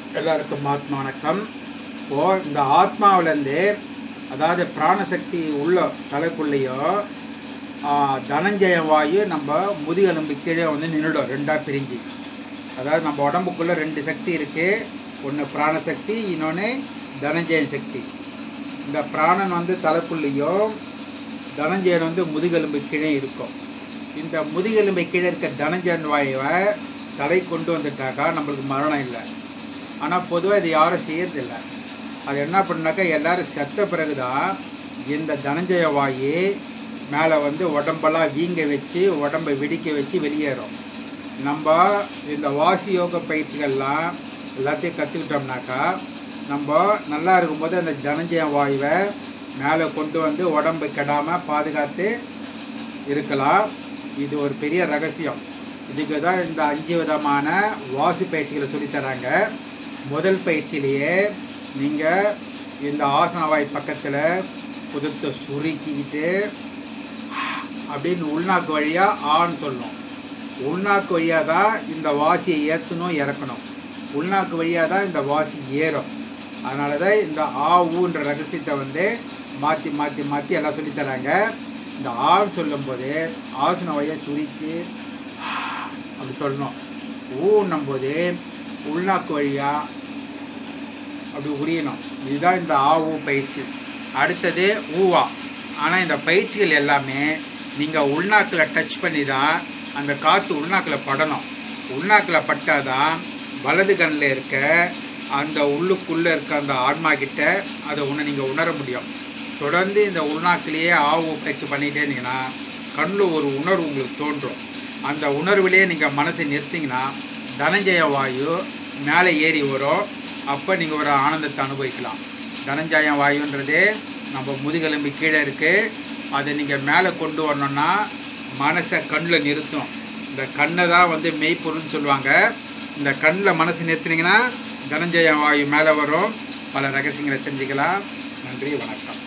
எல்லாருக்கும் ஆத்மா வணக்கம் இப்போ இந்த ஆத்மாவிலேருந்து அதாவது பிராணசக்தி உள்ள தலைக்குள்ளேயோ ஆ, தனஞ்சய வாயு நம்ம முதுகெலும்பு கீழே வந்து நின்றுடும் ரெண்டாக பிரிஞ்சு அதாவது நம்ம உடம்புக்குள்ளே ரெண்டு சக்தி இருக்குது ஒன்று பிராணசக்தி இன்னொன்று தனஞ்சயன் சக்தி இந்த பிராணன் வந்து தலைக்குள்ளேயும் தனஞ்சயன் வந்து முதுகெலும்பு கீழே இருக்கும் இந்த முதுகெலும்பு கீழே இருக்க தனஞ்சயன் வாயுவை தலை கொண்டு வந்துட்டாக்கா நம்மளுக்கு மரணம் இல்லை ஆனால் பொதுவாக இது யாரும் செய்யறதில்ல அது என்ன பண்ணாக்கா எல்லாரும் செத்த பிறகு தான் இந்த தனஞ்சய வாயு மேலே வந்து உடம்பெல்லாம் வீங்க வச்சு உடம்பை வெடிக்க வச்சு வெளியேறும் நம்ம இந்த வாசி யோக பயிற்சிகள்லாம் எல்லாத்தையும் கற்றுக்கிட்டோம்னாக்கா நம்ம நல்லா இருக்கும்போது அந்த தனஞ்சய வாயுவை மேலே கொண்டு வந்து உடம்பு கெடாமல் பாதுகாத்து இருக்கலாம் இது ஒரு பெரிய ரகசியம் இதுக்கு தான் இந்த அஞ்சு விதமான வாசி பயிற்சிகளை சொல்லித் தராங்க முதல் பயிற்சியிலேயே நீங்கள் இந்த ஆசனவாய் பக்கத்தில் குதிர்த்தை சுருக்கிக்கிட்டு அப்படின்னு உள்நாக்கு வழியாக ஆன்னு சொல்லணும் உள்நாக்கு வழியாக தான் இந்த வாசியை ஏற்றணும் இறக்கணும் உள்நாக்கு வழியாக தான் இந்த வாசி ஏறும் அதனால தான் இந்த ஆ ஊன்ற ரகசியத்தை வந்து மாற்றி மாற்றி மாற்றி எல்லாம் சொல்லித் தராங்க இந்த ஆன்னு சொல்லும்போது ஆசன வழியை சுருக்கி அப்படி சொல்லணும் ஊன்னும் போது உள்நாக்கு வழியாக அப்படி உரியணும் இதுதான் இந்த ஆ ஊ பயிற்சி அடுத்தது ஊவா ஆனால் இந்த பயிற்சிகள் எல்லாமே நீங்கள் உள்நாக்கில் டச் பண்ணி தான் அந்த காற்று உள்நாக்கில் படணும் உள்நாக்கில் பட்டால் தான் வலது கண்ணில் இருக்க அந்த உள்ளுக்குள்ளே இருக்க அந்த ஆன்மா கிட்ட அதை உன்னை நீங்கள் உணர முடியும் தொடர்ந்து இந்த உள்நாக்கிலேயே ஆவு பயிற்சி பண்ணிகிட்டே இருந்தீங்கன்னா கண்ணில் ஒரு உணர்வு உங்களுக்கு தோன்றும் அந்த உணர்விலே நீங்கள் மனசை நிறுத்திங்கன்னா தனஞ்சய வாயு மேலே ஏறி வரும் அப்போ நீங்கள் ஒரு ஆனந்தத்தை அனுபவிக்கலாம் தனஞ்சய வாயுன்றதே நம்ம முதுகெலும்பு கீழே இருக்குது அதை நீங்கள் மேலே கொண்டு வரணும்னா மனசை கண்ணில் நிறுத்தும் இந்த கண்ணை தான் வந்து மெய்ப்பொருள்னு சொல்லுவாங்க இந்த கண்ணில் மனசை நிறுத்தினீங்கன்னா தனஞ்சய வாயு மேலே வரும் பல ரகசியங்களை தெரிஞ்சுக்கலாம் நன்றி வணக்கம்